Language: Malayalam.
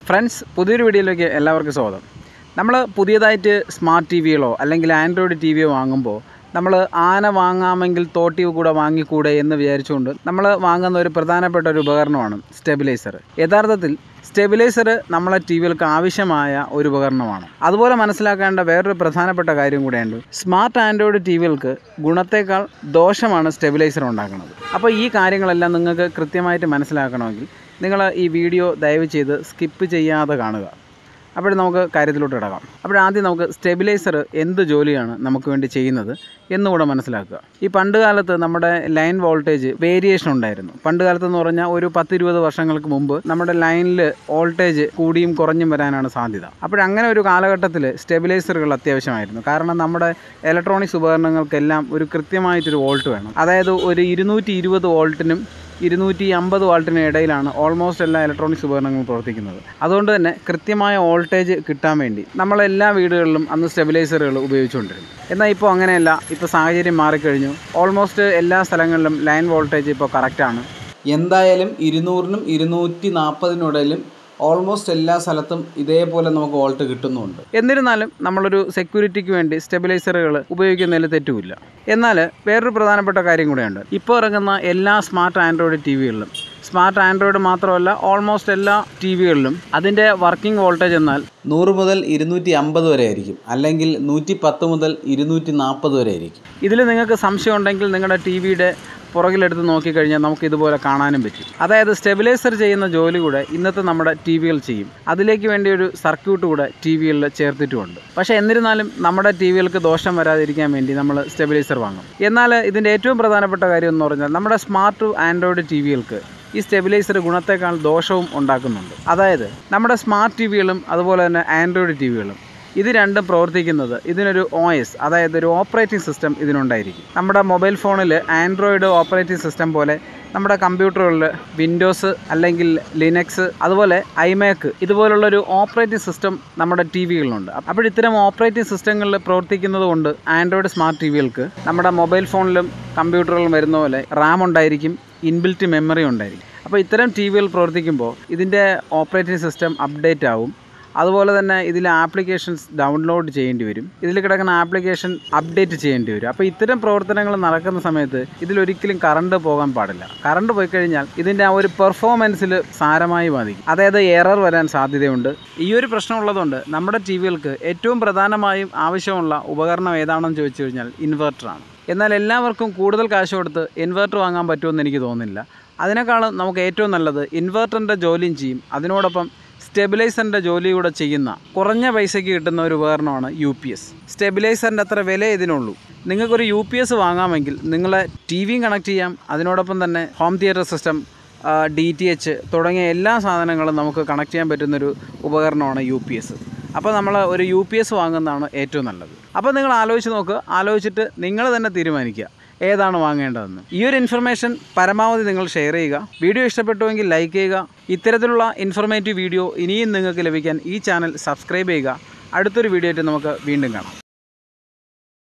ഫ്രണ്ട്സ് പുതിയൊരു വീഡിയോയിലേക്ക് എല്ലാവർക്കും സ്വാഗതം നമ്മൾ പുതിയതായിട്ട് സ്മാർട്ട് ടി വികളോ അല്ലെങ്കിൽ ആൻഡ്രോയിഡ് ടി വിയോ വാങ്ങുമ്പോൾ നമ്മൾ ആന വാങ്ങാമെങ്കിൽ തോട്ടി കൂടെ വാങ്ങിക്കൂടെ എന്ന് വിചാരിച്ചുകൊണ്ട് നമ്മൾ വാങ്ങുന്ന ഒരു പ്രധാനപ്പെട്ട ഒരു ഉപകരണമാണ് സ്റ്റെബിലൈസർ യഥാർത്ഥത്തിൽ സ്റ്റെബിലൈസർ നമ്മളെ ടി വികൾക്ക് ആവശ്യമായ ഒരു ഉപകരണമാണ് അതുപോലെ മനസ്സിലാക്കേണ്ട വേറൊരു പ്രധാനപ്പെട്ട കാര്യം കൂടെയുണ്ട് സ്മാർട്ട് ആൻഡ്രോയിഡ് ടി വികൾക്ക് ഗുണത്തേക്കാൾ ദോഷമാണ് സ്റ്റെബിലൈസർ ഉണ്ടാക്കുന്നത് അപ്പോൾ ഈ കാര്യങ്ങളെല്ലാം നിങ്ങൾക്ക് കൃത്യമായിട്ട് മനസ്സിലാക്കണമെങ്കിൽ നിങ്ങൾ ഈ വീഡിയോ ദയവ് ചെയ്ത് സ്കിപ്പ് ചെയ്യാതെ കാണുക അപ്പോൾ നമുക്ക് കാര്യത്തിലോട്ട് കിടക്കാം അപ്പോൾ ആദ്യം നമുക്ക് സ്റ്റെബിലൈസർ എന്ത് ജോലിയാണ് നമുക്ക് വേണ്ടി ചെയ്യുന്നത് എന്നുകൂടെ മനസ്സിലാക്കുക ഈ പണ്ട് കാലത്ത് നമ്മുടെ ലൈൻ വോൾട്ടേജ് വേരിയേഷൻ ഉണ്ടായിരുന്നു പണ്ട് കാലത്ത് എന്ന് പറഞ്ഞാൽ ഒരു പത്തിരുപത് വർഷങ്ങൾക്ക് മുമ്പ് നമ്മുടെ ലൈനിൽ വോൾട്ടേജ് കൂടിയും കുറഞ്ഞും വരാനാണ് സാധ്യത അപ്പോഴങ്ങനെ ഒരു കാലഘട്ടത്തിൽ സ്റ്റെബിലൈസറുകൾ അത്യാവശ്യമായിരുന്നു കാരണം നമ്മുടെ ഇലക്ട്രോണിക്സ് ഉപകരണങ്ങൾക്കെല്ലാം ഒരു കൃത്യമായിട്ടൊരു വോൾട്ട് വേണം അതായത് ഒരു ഇരുന്നൂറ്റി ഇരുപത് വോൾട്ടിനും ഇരുന്നൂറ്റി അമ്പത് വാൾട്ടിന് ഇടയിലാണ് ഓൾമോസ്റ്റ് എല്ലാ ഇലക്ട്രോണിക്സ് ഉപകരണങ്ങളും പ്രവർത്തിക്കുന്നത് അതുകൊണ്ട് തന്നെ കൃത്യമായ വോൾട്ടേജ് കിട്ടാൻ വേണ്ടി നമ്മളെല്ലാ വീടുകളിലും അന്ന് സ്റ്റെബിലൈസറുകൾ ഉപയോഗിച്ചുകൊണ്ടിരുന്നു എന്നാൽ ഇപ്പോൾ അങ്ങനെയല്ല ഇപ്പോൾ സാഹചര്യം മാറിക്കഴിഞ്ഞു ഓൾമോസ്റ്റ് എല്ലാ സ്ഥലങ്ങളിലും ലൈൻ വോൾട്ടേജ് ഇപ്പോൾ കറക്റ്റാണ് എന്തായാലും ഇരുന്നൂറിനും ഇരുന്നൂറ്റി നാൽപ്പതിനിടയിലും ഓൾമോസ്റ്റ് എല്ലാ സ്ഥലത്തും ഇതേപോലെ നമുക്ക് വോൾട്ട് കിട്ടുന്നുണ്ട് എന്നിരുന്നാലും നമ്മളൊരു സെക്യൂരിറ്റിക്ക് വേണ്ടി സ്റ്റെബിലൈസറുകൾ ഉപയോഗിക്കുന്നതിൽ തെറ്റുമില്ല എന്നാൽ വേറൊരു പ്രധാനപ്പെട്ട കാര്യം കൂടെയുണ്ട് ഇപ്പോൾ ഇറങ്ങുന്ന എല്ലാ സ്മാർട്ട് ആൻഡ്രോയിഡ് ടി വികളിലും സ്മാർട്ട് ആൻഡ്രോയിഡ് മാത്രമല്ല ഓൾമോസ്റ്റ് എല്ലാ ടി വികളിലും അതിൻ്റെ വർക്കിംഗ് വോൾട്ടേജ് എന്നാൽ നൂറ് മുതൽ ഇരുന്നൂറ്റി അമ്പത് വരെ ആയിരിക്കും അല്ലെങ്കിൽ നൂറ്റി പത്ത് മുതൽ ഇരുന്നൂറ്റി നാൽപ്പത് വരെ ആയിരിക്കും ഇതിൽ നിങ്ങൾക്ക് സംശയം ഉണ്ടെങ്കിൽ നിങ്ങളുടെ ടി വിയുടെ പുറകിലെടുത്ത് നോക്കിക്കഴിഞ്ഞാൽ നമുക്ക് ഇതുപോലെ കാണാനും പറ്റും അതായത് സ്റ്റെബിലൈസർ ചെയ്യുന്ന ജോലി കൂടെ ഇന്നത്തെ നമ്മുടെ ടി വികൾ ചെയ്യും അതിലേക്ക് വേണ്ടി ഒരു സർക്യൂട്ട് കൂടെ ടി വികളിൽ ചേർത്തിട്ടുമുണ്ട് പക്ഷേ എന്നിരുന്നാലും നമ്മുടെ ടി വികൾക്ക് ദോഷം വരാതിരിക്കാൻ വേണ്ടി നമ്മൾ സ്റ്റെബിലൈസർ വാങ്ങും എന്നാൽ ഇതിൻ്റെ ഏറ്റവും പ്രധാനപ്പെട്ട കാര്യം എന്ന് പറഞ്ഞാൽ നമ്മുടെ സ്മാർട്ട് ആൻഡ്രോയിഡ് ടി വികൾക്ക് ഈ സ്റ്റെബിലൈസർ ഗുണത്തേക്കാൾ ദോഷവും ഉണ്ടാക്കുന്നുണ്ട് അതായത് നമ്മുടെ സ്മാർട്ട് ടി വികളും അതുപോലെ തന്നെ ആൻഡ്രോയിഡ് ടി വികളും ഇത് രണ്ടും പ്രവർത്തിക്കുന്നത് ഇതിനൊരു ഒ എസ് അതായത് ഒരു ഓപ്പറേറ്റിംഗ് സിസ്റ്റം ഇതിനുണ്ടായിരിക്കും നമ്മുടെ മൊബൈൽ ഫോണിൽ ആൻഡ്രോയിഡ് ഓപ്പറേറ്റിംഗ് സിസ്റ്റം പോലെ നമ്മുടെ കമ്പ്യൂട്ടറുകളിൽ വിൻഡോസ് അല്ലെങ്കിൽ ലിനക്സ് അതുപോലെ ഐമാക്ക് ഇതുപോലുള്ളൊരു ഓപ്പറേറ്റിംഗ് സിസ്റ്റം നമ്മുടെ ടി വികളിലുണ്ട് അപ്പോൾ ഇത്തരം ഓപ്പറേറ്റിംഗ് സിസ്റ്റങ്ങളിൽ പ്രവർത്തിക്കുന്നത് കൊണ്ട് ആൻഡ്രോയിഡ് സ്മാർട്ട് ടി വികൾക്ക് നമ്മുടെ മൊബൈൽ ഫോണിലും കമ്പ്യൂട്ടറുകളിലും വരുന്ന പോലെ റാം ഉണ്ടായിരിക്കും ഇൻബിൽറ്റ് മെമ്മറി ഉണ്ടായിരിക്കും അപ്പോൾ ഇത്തരം ടി വികൾ പ്രവർത്തിക്കുമ്പോൾ ഇതിൻ്റെ ഓപ്പറേറ്റിംഗ് സിസ്റ്റം അപ്ഡേറ്റ് ആവും അതുപോലെ തന്നെ ഇതിൽ ആപ്ലിക്കേഷൻസ് ഡൗൺലോഡ് ചെയ്യേണ്ടി വരും ഇതിൽ കിടക്കുന്ന ആപ്ലിക്കേഷൻ അപ്ഡേറ്റ് ചെയ്യേണ്ടി വരും അപ്പോൾ ഇത്തരം പ്രവർത്തനങ്ങൾ നടക്കുന്ന സമയത്ത് ഇതിലൊരിക്കലും കറണ്ട് പോകാൻ പാടില്ല കറണ്ട് പോയി കഴിഞ്ഞാൽ ഇതിൻ്റെ ആ ഒരു പെർഫോമൻസിൽ സാരമായി ബാധിക്കും അതായത് എറർ വരാൻ സാധ്യതയുണ്ട് ഈ ഒരു പ്രശ്നം ഉള്ളതുകൊണ്ട് നമ്മുടെ ടി വികൾക്ക് ഏറ്റവും പ്രധാനമായും ആവശ്യമുള്ള ഉപകരണം ഏതാണെന്ന് ചോദിച്ചു കഴിഞ്ഞാൽ ഇൻവെർട്ടറാണ് എന്നാൽ എല്ലാവർക്കും കൂടുതൽ കാശ് കൊടുത്ത് ഇൻവെർട്ടർ വാങ്ങാൻ പറ്റുമെന്ന് എനിക്ക് തോന്നുന്നില്ല അതിനേക്കാളും നമുക്ക് ഏറ്റവും നല്ലത് ഇൻവെർട്ടറിൻ്റെ ജോലിയും ചെയ്യും അതിനോടൊപ്പം സ്റ്റെബിലൈസറിൻ്റെ ജോലി കൂടെ ചെയ്യുന്ന കുറഞ്ഞ പൈസയ്ക്ക് കിട്ടുന്ന ഒരു ഉപകരണമാണ് യു പി എസ് സ്റ്റെബിലൈസറിൻ്റെ അത്ര വില ഇതിനുള്ളൂ നിങ്ങൾക്കൊരു യു പി എസ് വാങ്ങാമെങ്കിൽ നിങ്ങളെ ടി വിയും കണക്ട് ചെയ്യാം അതിനോടൊപ്പം തന്നെ home theatre system D T H തുടങ്ങിയ എല്ലാ സാധനങ്ങളും നമുക്ക് കണക്ട് ചെയ്യാൻ പറ്റുന്നൊരു ഉപകരണമാണ് യു പി എസ് അപ്പോൾ നമ്മൾ ഒരു യു പി എസ് വാങ്ങുന്നതാണ് ഏറ്റവും നല്ലത് അപ്പോൾ നിങ്ങൾ ആലോചിച്ച് നോക്കുക ആലോചിച്ചിട്ട് നിങ്ങൾ തന്നെ തീരുമാനിക്കുക ഏതാണ് വാങ്ങേണ്ടതെന്ന് ഈ ഒരു ഇൻഫർമേഷൻ പരമാവധി നിങ്ങൾ ഷെയർ ചെയ്യുക വീഡിയോ ഇഷ്ടപ്പെട്ടുവെങ്കിൽ ലൈക്ക് ചെയ്യുക ഇത്തരത്തിലുള്ള ഇൻഫർമേറ്റീവ് വീഡിയോ ഇനിയും നിങ്ങൾക്ക് ലഭിക്കാൻ ഈ ചാനൽ സബ്സ്ക്രൈബ് ചെയ്യുക അടുത്തൊരു വീഡിയോ ആയിട്ട് നമുക്ക് വീണ്ടും കാണാം